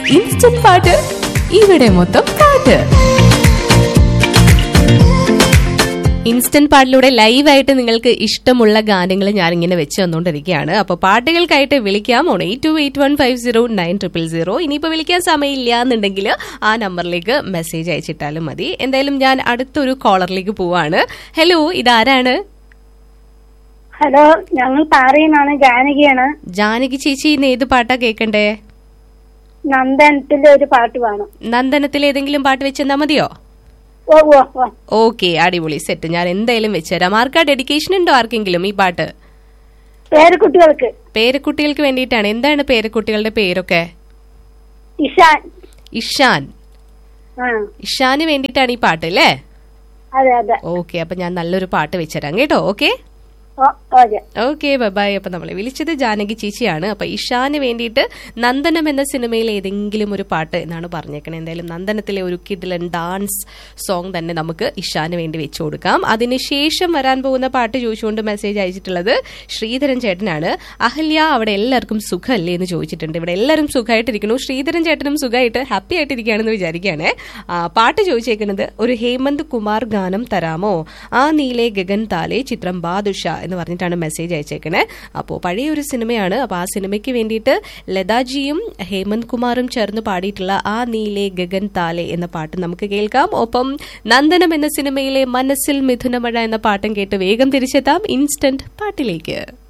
instant പാട്ട് ഇവിടെ മൊത്തം പാട്ട് ഇൻസ്റ്റന്റ് പാട്ടിലൂടെ ലൈവായിട്ട് നിങ്ങൾക്ക് ഇഷ്ടമുള്ള ഗാനങ്ങൾ ഞാൻ ഇങ്ങനെ വെച്ച് തന്നുകൊണ്ടിരിക്കുകയാണ് അപ്പോൾ പാട്ടുകൾക്കായിട്ട് വിളിക്കാം on eight two eight one five zero nine triple zero ഇനിയിപ്പോൾ വിളിക്കാൻ സമയമില്ല എന്നുണ്ടെങ്കിൽ ആ നമ്പറിലേക്ക് മെസ്സേജ് അയച്ചിട്ടാലും മതി എന്തായാലും ഞാൻ അടുത്തൊരു കോളറിലേക്ക് പോവാണ് ഹലോ ഇതാരാണ് ഹലോ ഞങ്ങൾ പാറയിന്നാണ് ജാനകിയാണ് ജാനകി ചേച്ചി ഇന്ന് ഏത് പാട്ടാ കേൾക്കണ്ടേ നന്ദനത്തിലെ ഒരു പാട്ട് വേണം നന്ദനത്തിൽ ഏതെങ്കിലും പാട്ട് വെച്ചെന്നാ മതിയോ ഓ ഓ ഓ ഓക്കെ അടിപൊളി സെറ്റ് ഞാൻ എന്തായാലും വെച്ചുതരാം ആർക്കാ ഡെഡിക്കേഷൻ ഉണ്ടോ ആർക്കെങ്കിലും ഈ പാട്ട് പേരക്കുട്ടികൾക്ക് പേരക്കുട്ടികൾക്ക് വേണ്ടിയിട്ടാണ് എന്താണ് പേരക്കുട്ടികളുടെ പേരൊക്കെ ഇഷാൻ ഇഷാൻ ആ ഇഷാന് വേണ്ടിയിട്ടാണ് ഈ പാട്ട് അല്ലേ അതെ അതെ ഓക്കെ അപ്പൊ ഞാൻ നല്ലൊരു പാട്ട് വെച്ചുതരാം കേട്ടോ ഓക്കെ ഓ അതെ ഓക്കെ ബൈ അപ്പൊ നമ്മളെ വിളിച്ചത് ജാനകി ചേച്ചിയാണ് അപ്പൊ ഇഷാന് വേണ്ടിയിട്ട് നന്ദനം എന്ന സിനിമയിൽ ഏതെങ്കിലും ഒരു പാട്ട് എന്നാണ് പറഞ്ഞേക്കണത് എന്തായാലും നന്ദനത്തിലെ ഒരു കിഡിലൻ ഡാൻസ് സോങ് തന്നെ നമുക്ക് ഇഷാന് വേണ്ടി വെച്ചു കൊടുക്കാം അതിനുശേഷം വരാൻ പോകുന്ന പാട്ട് ചോദിച്ചുകൊണ്ട് മെസ്സേജ് അയച്ചിട്ടുള്ളത് ശ്രീധരൻ ചേട്ടനാണ് അഹല്യ അവിടെ എല്ലാവർക്കും സുഖമല്ലേ എന്ന് ചോദിച്ചിട്ടുണ്ട് ഇവിടെ എല്ലാവരും സുഖമായിട്ടിരിക്കുന്നു ശ്രീധരൻ ചേട്ടനും സുഖമായിട്ട് ഹാപ്പി ആയിട്ടിരിക്കുകയാണെന്ന് വിചാരിക്കുകയാണേ ആ, പാട്ട് ചോദിച്ചേക്കുന്നത് ഒരു ഹേമന്ത് കുമാർ ഗാനം തരാമോ ആ നീലെ ഗഗൻ താലെ ചിത്രം ബാദുഷ എന്ന് പറഞ്ഞിട്ടാണ് മെസ്സേജ് അയച്ചേക്കണേ അപ്പോൾ പഴയ ഒരു സിനിമയാണ് അപ്പോൾ ആ സിനിമയ്ക്ക് വേണ്ടിയിട്ട് ലതാജിയും ഹേമന്ത് കുമാറും ചേർന്ന് പാടിയിട്ടുള്ള ആ നീലെ ഗഗൻ താലെ എന്ന പാട്ട് നമുക്ക് കേൾക്കാം ഒപ്പം നന്ദനം എന്ന സിനിമയിലെ മനസ്സിൽ മിഥുനമഴ എന്ന പാട്ടും കേട്ട് വേഗം തിരിച്ചെത്താം ഇൻസ്റ്റന്റ് പാട്ടിലേക്ക്